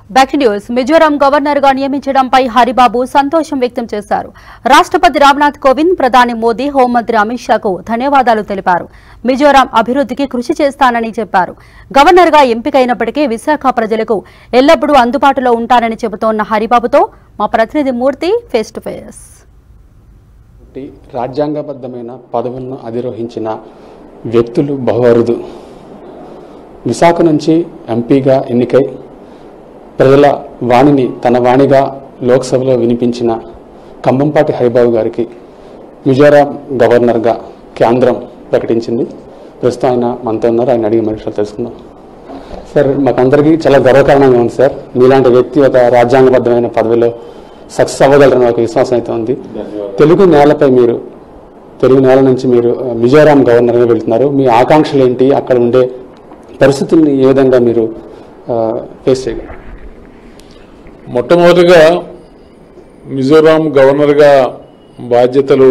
back news Mizoram governor గా నియమించడంపై హరిబాబు సంతోషం వ్యక్తం చేశారు రాష్ట్రపతి రామ్నాథ్ కోవింద్ ప్రధాని మోదీ హోంమంత్రి అమిత్ షాకు ధన్యవాదాలు తెలిపారు మిజోరాం అభివృద్ధికి కృషి చేస్తానని చెప్పారు గవర్నర్ గా ఎంపికైనప్పటికీ విశాఖ ప్రజలకు ఎల్లప్పుడూ అందుబాటులో ఉంటానని చెబుతోన్న హరిబాబుతో మా ప్రతినిధి మూర్తి ఫేస్ టు ఫేస్ కాబట్టి రాజ్యాంగబద్ధమైన పదవులను అధిరోహించిన వ్యక్తులు బహువరుదు విశాఖ నుంచి ఎంపీగా ఎన్నికై ప్రజల వాణిని తన వాణిగా లోక్సభలో వినిపించిన కంబంపాటి హరిబాబు గారికి మిజోరాం గవర్నర్గా కేంద్రం ప్రకటించింది ప్రస్తుతం ఆయన మనతో ఉన్నారు ఆయన అడిగి మనుషులు తెలుసుకుందాం సార్ మాకందరికీ చాలా గర్వకారణంగా ఉంది సార్ మీలాంటి వ్యక్తి ఒక రాజ్యాంగబద్ధమైన పదవిలో సక్సెస్ అవ్వగలరని ఒక విశ్వాసం అయితే ఉంది తెలుగు నేలపై మీరు తెలుగు నేల నుంచి మీరు ఆ, మిజోరాం గవర్నర్గా వెళ్తున్నారు మీ ఆకాంక్షలు ఏంటి అక్కడ ఉండే పరిస్థితుల్ని ఏ విధంగా మీరు ఫేస్ చేయగలరు మొట్టమొదటిగా మిజోరాం గవర్నర్గా బాధ్యతలు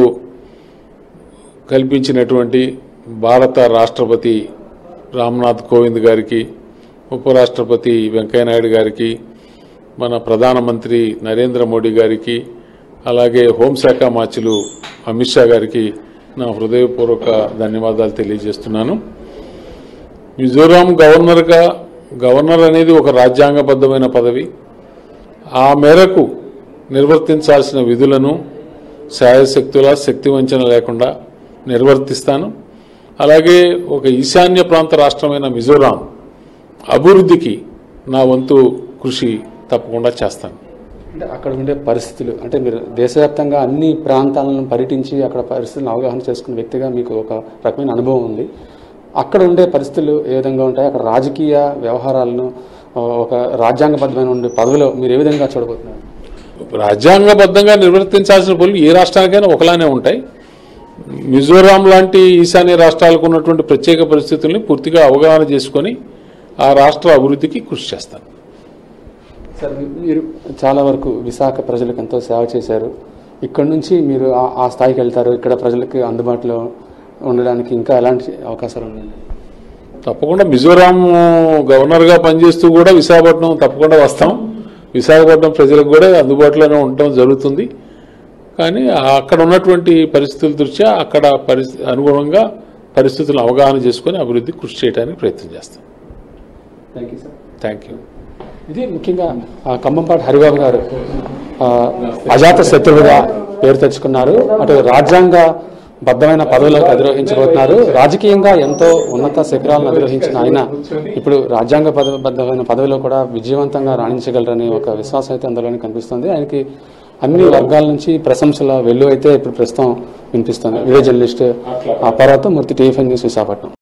కల్పించినటువంటి భారత రాష్ట్రపతి రామ్నాథ్ కోవింద్ గారికి ఉపరాష్ట్రపతి వెంకయ్యనాయుడు గారికి మన ప్రధానమంత్రి నరేంద్ర మోడీ గారికి అలాగే హోంశాఖ మార్చులు అమిత్ షా గారికి నా హృదయపూర్వక ధన్యవాదాలు తెలియజేస్తున్నాను మిజోరాం గవర్నర్గా గవర్నర్ అనేది ఒక రాజ్యాంగబద్ధమైన పదవి ఆ మేరకు నిర్వర్తించాల్సిన విధులను శాయశక్తుల శక్తి వంచన లేకుండా నిర్వర్తిస్తాను అలాగే ఒక ఈశాన్య ప్రాంత రాష్ట్రమైన మిజోరాం అభివృద్ధికి నా వంతు కృషి తప్పకుండా చేస్తాను అంటే అక్కడ ఉండే పరిస్థితులు అంటే మీరు దేశవ్యాప్తంగా అన్ని ప్రాంతాలను పర్యటించి అక్కడ పరిస్థితులను అవగాహన చేసుకున్న వ్యక్తిగా మీకు ఒక రకమైన అనుభవం ఉంది అక్కడ ఉండే పరిస్థితులు ఏ విధంగా ఉంటాయి అక్కడ రాజకీయ వ్యవహారాలను ఆ, ఒక రాజ్యాంగబద్ధమైన ఉండే పదవిలో మీరు ఏ విధంగా చూడబోతున్నారు రాజ్యాంగబద్ధంగా నిర్వర్తించాల్సిన పనులు ఏ రాష్ట్రానికైనా ఒకలానే ఉంటాయి మిజోరాం లాంటి ఈశాన్య రాష్ట్రాలకు ఉన్నటువంటి ప్రత్యేక పరిస్థితుల్ని పూర్తిగా అవగాహన చేసుకొని ఆ రాష్ట్ర అభివృద్ధికి కృషి చేస్తాను సార్ మీరు చాలా వరకు విశాఖ ప్రజలకు ఎంతో సేవ చేశారు ఇక్కడ నుంచి మీరు ఆ- ఆ స్థాయికి వెళ్తారు ఇక్కడ ప్రజలకు అందుబాటులో ఉండడానికి ఇంకా ఎలాంటి అవకాశాలు ఉన్నాయి తప్పకుండా మిజోరాం గవర్నర్గా పనిచేస్తూ కూడా విశాఖపట్నం తప్పకుండా వస్తాం విశాఖపట్నం ప్రజలకు కూడా అందుబాటులోనే ఉండటం జరుగుతుంది కానీ అక్కడ ఉన్నటువంటి పరిస్థితుల దృష్ట్యా అక్కడ పరిస్థితి అనుగుణంగా పరిస్థితులను అవగాహన చేసుకొని అభివృద్ధి కృషి చేయడానికి ప్రయత్నం చేస్తాం thank you sir thank you ఇది ముఖ్యంగా ఆ, కంబంపాటి హరిబాబు గారు ఆ, అజాత శత్రువుగా పేరు తెచ్చుకున్నారు అటు రాజ్యాంగ బద్ధమైన పదవులకు అధిరోహించబోతున్నారు రాజకీయంగా ఎంతో ఉన్నత శిఖరాలను అధిరోహించిన ఆయన ఇప్పుడు రాజ్యాంగ పద- బద్ధమైన పదవిలో కూడా విజయవంతంగా రాణించగలరని ఒక విశ్వాసం అయితే అందులోనే కనిపిస్తుంది ఆయనకి అన్ని వర్గాల నుంచి ప్రశంసల వెల్లు అయితే ఇప్పుడు ప్రస్తుతం వినిపిస్తుంది వీడియో జర్నలిస్ట్ అపారాతో మూర్తి టీఎఫ్ఎన్ న్యూస్ విశాఖపట్నం